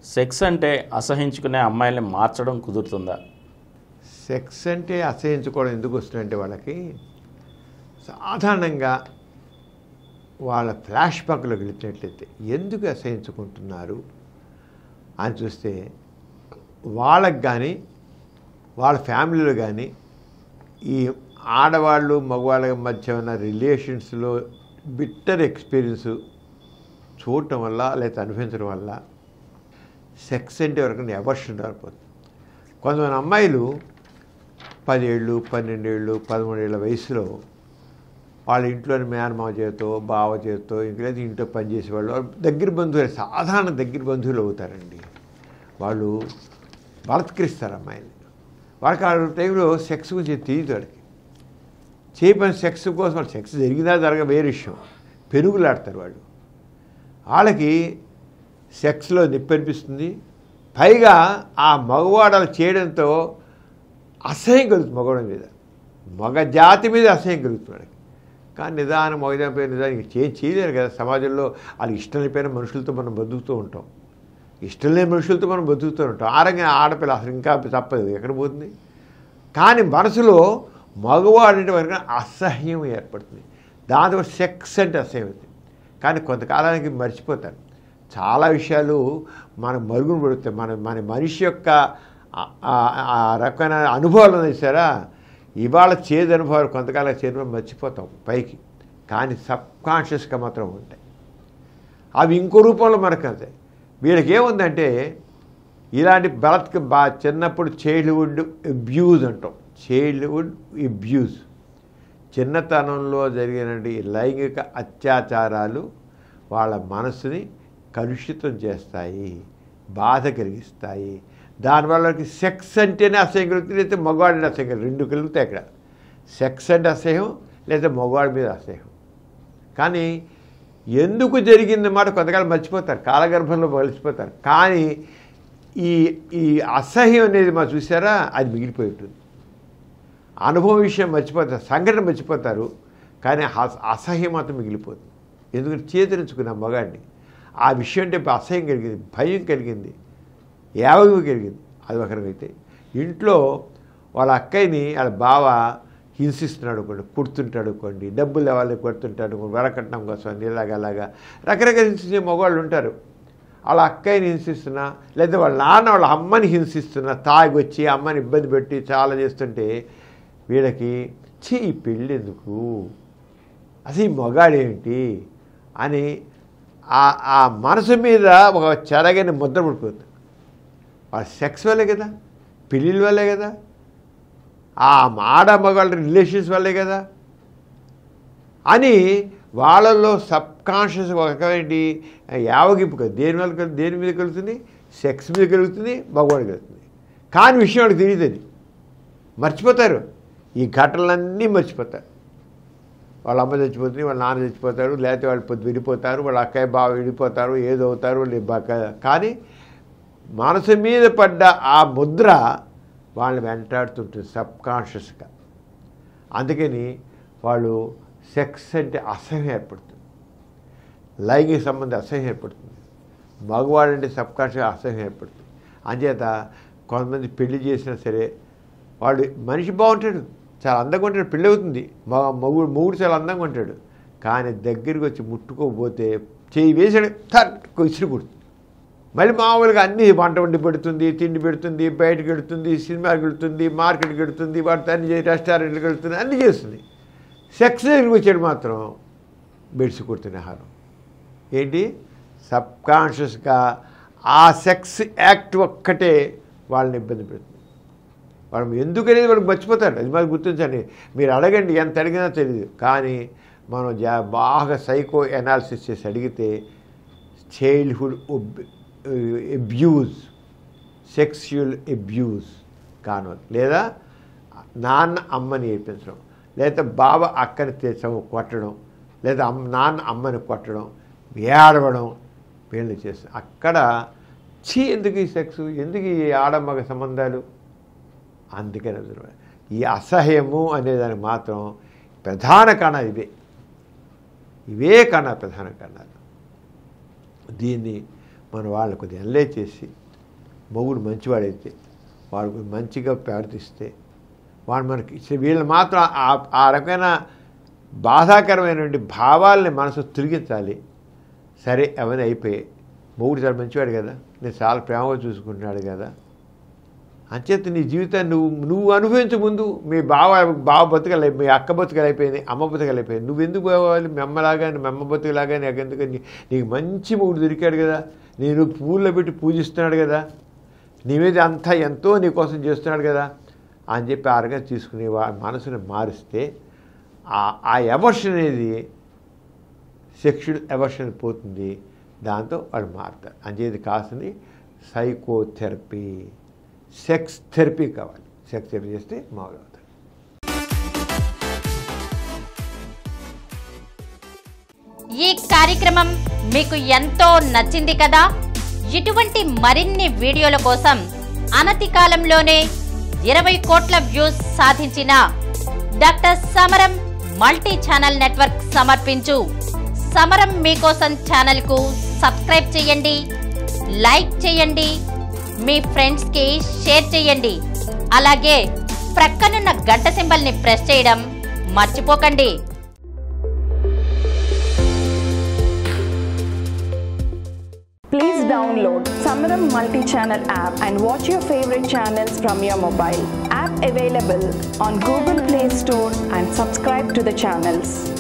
Sex అంటే అసహించుకునే అమ్మాయిల్ని మార్చడం కుదురుతుందా సెక్స్ అంటే అసహించుకోవడం ఎందుకు వస్తుందంటే వాళ్ళకి సాధారణంగా వాళ్ళ ఫ్లాష్ బ్యాక్లోకి వెళ్ళినట్లయితే ఎందుకు అసహించుకుంటున్నారు అని చూస్తే వాళ్ళకి కానీ వాళ్ళ ఫ్యామిలీలో కానీ ఈ ఆడవాళ్ళు మగవాళ్ళ మధ్య ఉన్న రిలేషన్స్లో బిట్టర్ ఎక్స్పీరియన్స్ చూడటం వల్ల లేదా అనుభవించడం వల్ల సెక్స్ అంటే ఎవరికైనా ఎవర్షన్ రాలిపోతుంది కొంతమంది అమ్మాయిలు పదేళ్ళు పన్నెండేళ్ళు పదమూడేళ్ళ వయసులో వాళ్ళ ఇంట్లోని మేనమావ చేతో బావ చేతో ఇంక లేదా ఇంట్లో పనిచేసేవాళ్ళు వాళ్ళు దగ్గర బంధువులు సాధారణ దగ్గర బంధువులు అవుతారండి వాళ్ళు బలత్కరిస్తారు అమ్మాయిని వాళ్ళకి ఆ టైంలో సెక్స్ గురించి తెలియదు వాడికి చేయబడిన సెక్స్ కోసం వాళ్ళు సెక్స్ జరిగినా జరగ వేరే విషయం పెరుగులాడతారు వాళ్ళు వాళ్ళకి సెక్స్లో నొప్పి అనిపిస్తుంది పైగా ఆ మగవాడు అలా చేయడంతో అసహ్యం కలుగుతుంది మగవాడి మీద మగ జాతి మీద అసహ్యం కలుగుతుంది వాడికి కానీ నిదానం మగజాతి పేరు నిదానం చే చేయలేరు కదా సమాజంలో వాళ్ళకి ఇష్టం లేకపోయిన మనుషులతో మనం బతుకుతూ ఉంటాం ఇష్టం లేని మనుషులతో మనం బతుకుతూ ఉంటాం ఆరంగా ఆడపిల్ల అసలు ఇంకా తప్పదు ఎక్కడ పోతుంది కానీ మనసులో మగవాడంటే వరకు అసహ్యం ఏర్పడుతుంది దాంతో సెక్స్ అంటే అసహ్యం అవుతుంది కానీ కొంతకాలానికి మర్చిపోతారు చాలా విషయాలు మన మరుగున పడుతాయి మన మన మనిషి యొక్క ఆ- ఆ- ఆ రకమైన అనుభవాలు ఉన్నాయి సారా ఇవాళ చేదు అనుభవాలు కొంతకాలం చేదు మర్చిపోతాం పైకి కానీ సబ్ కాన్షియస్గా మాత్రం ఉంటాయి అవి ఇంకో రూపంలో మనకు అంతాయి వీళ్ళకి ఏముందంటే ఇలాంటి బలత్క బా చిన్నప్పుడు చైల్డ్హుడ్ అబ్యూజ్ అంటాం చైల్డ్హుడ్ అబ్యూజ్ చిన్నతనంలో జరిగినటువంటి లైంగిక అత్యాచారాలు వాళ్ళ మనసుని కలుషితం చేస్తాయి బాధ కలిగిస్తాయి దానివల్ల వాళ్ళకి సెక్స్ అంటేనే అసహ్యం కలుగుతుంది లేదా మగవాడిని అసహ్యం కలుగుతుంది రెండు కలుగుతాయి అక్కడ సెక్స్ అంటే అసహ్యం లేదా మగవాడి మీద అసహ్యం కానీ ఎందుకు జరిగింది మాట కొంతకాలం మర్చిపోతారు కాలగర్భంలో మలిచిపోతారు కానీ ఈ ఈ అసహ్యం అనేది మా చూసారా అది మిగిలిపోయి ఉంటుంది అనుభవం విషయం మర్చిపోతారు సంఘటన మర్చిపోతారు కానీ అస- అసహ్యం మాత్రం మిగిలిపోతుంది ఎందుకంటే చేతరించుకున్న మగాడిని ఆ విషయం అంటే అసహ్యం కలిగింది భయం కలిగింది యావగు కలిగింది అది ఒకరికైతే ఇంట్లో వాళ్ళ అక్కయ్యని వాళ్ళ బావ హింసిస్తున్నాడు అనుకోండి కుడుతుంటాడు అనుకోండి డబ్బులు వాళ్ళని కొడుతుంటాడు వరకట్నం కోసం ఇలాగా అలాగా రకరకాల హింసించే మగవాళ్ళు ఉంటారు వాళ్ళ అక్కయ్యని హింసిస్తున్నా లేదా వాళ్ళ నాన్న వాళ్ళ అమ్మని హింసిస్తున్నా తాగి వచ్చి అమ్మని ఇబ్బంది పెట్టి చాలా చేస్తుంటే వీళ్ళకి చీ ఈ పెళ్ళి ఎందుకు అసలు ఈ మగాడేంటి అని ఆ ఆ మనసు మీద ఒక చెరగని ముద్ర పడిపోతుంది వాళ్ళ సెక్స్ వల్లే కదా పెళ్ళిళ్ళ వల్లే కదా ఆ ఆడ మగాళ్ళ రిలేషన్స్ వల్లే కదా అని వాళ్ళల్లో సబ్ కాన్షియస్ ఒకటి యావగింపు కదా దేని వల్ల కలు- దేని మీద కలుగుతుంది సెక్స్ మీద కలుగుతుంది మగవాడు కలుగుతుంది కానీ విషయం వాడికి తెలియదు అది మర్చిపోతారు ఈ ఘటనలన్నీ మర్చిపోతారు వాళ్ళ అమ్మ చచ్చిపోతుంది వాళ్ళ నాన్న చచ్చిపోతారు లేకపోతే వాళ్ళు పొద్దు విడిపోతారు వాళ్ళ అక్కయ్య బావ విడిపోతారు ఏదో అవుతారు వాళ్ళు బక్క- కానీ మనసు మీద పడ్డ ఆ ముద్ర వాళ్ళని వెంటాడుతుంటుంది సబ్ కాన్షియస్గా అందుకని వాళ్ళు సెక్స్ అంటే అసహ్యం ఏర్పడుతుంది లైంగిక సంబంధం అసహ్యం ఏర్పడుతుంది మగవాడంటే సబ్ కాన్షియస్ అసహ్యం ఏర్పడుతుంది అంచేత కొంతమంది పెళ్లి చేసినా సరే వాడు మనిషి బాగుంటాడు చాలా అందంగా ఉంటాడు పెళ్ళి అవుతుంది మగ మగుడు మొగుడు చాలా అందంగా ఉంటాడు కానీ దగ్గరికి వచ్చి ముట్టుకోకపోతే చేయి వేసాడు థర్ట్ ఇసురు కొడుతుంది మళ్ళీ మామూలుగా అన్ని వంట వండి పెడుతుంది తిండి పెడుతుంది బయటకు వెళుతుంది సినిమాకి వెళుతుంది మార్కెట్కి వెళుతుంది వాటి అన్ని చేసి రెస్టారెంట్కి వెళుతుంది అన్ని చేస్తుంది సెక్స్ దగ్గరికి వచ్చాడు మాత్రం బెడ్స్ కొడుతుంది ఆహారం ఏంటి సబ్ కాన్షియస్గా ఆ సెక్స్ యాక్ట్ ఒక్కటే వాళ్ళని ఇబ్బంది పెడుతుంది వాళ్ళు ఎందుకనేది వాళ్ళకి మర్చిపోతారు అది మాకు గుర్తించండి మీరు అడగండి ఎంత అడిగినా తెలియదు కానీ మనం జా బాగా సైకో ఎనాలిసిస్ చేసి అడిగితే చైల్డ్హుడ్ అబ్యూజ్ సెక్స్యువల్ అబ్యూజ్ కానవచ్చు లేదా నాన్న అమ్మని ఏడిపించడం లేదా బావ అక్కని తెచ్చడం కొట్టడం లేదా అమ్మ నాన్న అమ్మని కొట్టడం ఏడవడం వీళ్ళు చేస్తారు అక్కడ చీ ఎందుకు ఈ సెక్స్ ఎందుకు ఈ ఆడమగ సంబంధాలు అందుకని అర్థం. ఈ అసహ్యము అనేదానికి మాత్రం ప్రధాన కారణాలు ఇవే ఇవే కారణాలు ప్రధాన కారణాలు దీన్ని మన వాళ్ళు కొద్దిగా ఎన్లే చేసి మొగుడు మంచివాడైతే వాడు మంచిగా ప్రవర్తిస్తే వాడు మనకి ఇచ్చే- వీళ్ళు మాత్రం ఆ- ఆ రకమైన బాధాకరమైనటువంటి భావాల్ని మనసు తిరిగించాలి సరే అవన్నీ అయిపోయాయి మొగుడు చాలా మంచివాడు కదా నేను చాలా ప్రేమగా చూసుకుంటున్నాడు కదా అంచేత నీ జీవితాన్ని నువ్వు నువ్వు అనుభవించే ముందు మీ బావ బావ బతుకలు అయిపోయి మీ అక్క బతుకలు అయిపోయింది అమ్మ బతుకలు అయిపోయింది నువ్వు ఎందుకు పోవాలి మీ అమ్మలాగా మీ అమ్మ బతుకులాగా నీకు ఎందుకు నీ- నీకు మంచి మూడు దొరికాడు కదా నేను పూల్లో పెట్టి పూజిస్తున్నాడు కదా నీ మీద అంతా ఎంతో నీ కోసం చేస్తున్నాడు కదా అని చెప్పి ఆ రకంగా తీసుకుని వా- మనసుని మారిస్తే ఆ- ఆ ఎవర్షన్ అనేది సెక్షువల్ ఎవర్షన్ పోతుంది దాంతో వాడు మారుతారు అంచేది కాస్తుంది సైకోథెరపీ సెక్స్ థెరపీ కావాలి సెక్స్ థెరపీ చేస్తే మామూలు అవుతారు ఈ కార్యక్రమం మీకు ఎంతో నచ్చింది కదా ఇటువంటి మరిన్ని వీడియోల కోసం అనతి కాలంలోనే ఇరవై కోట్ల వ్యూస్ సాధించిన డాక్టర్ సమరం మల్టీ ఛానల్ నెట్వర్క్ సమర్పించు సమరం మీకోసం ఛానల్కు సబ్స్క్రైబ్ చేయండి లైక్ చేయండి మీ ఫ్రెండ్స్కి షేర్ చేయండి అలాగే ప్రక్కనున్న గంట సింబల్ని ప్రెస్ చేయడం మర్చిపోకండి Please download Samaram multi-channel app and watch your favorite channels from your mobile. App available on Google Play Store and subscribe to the channels.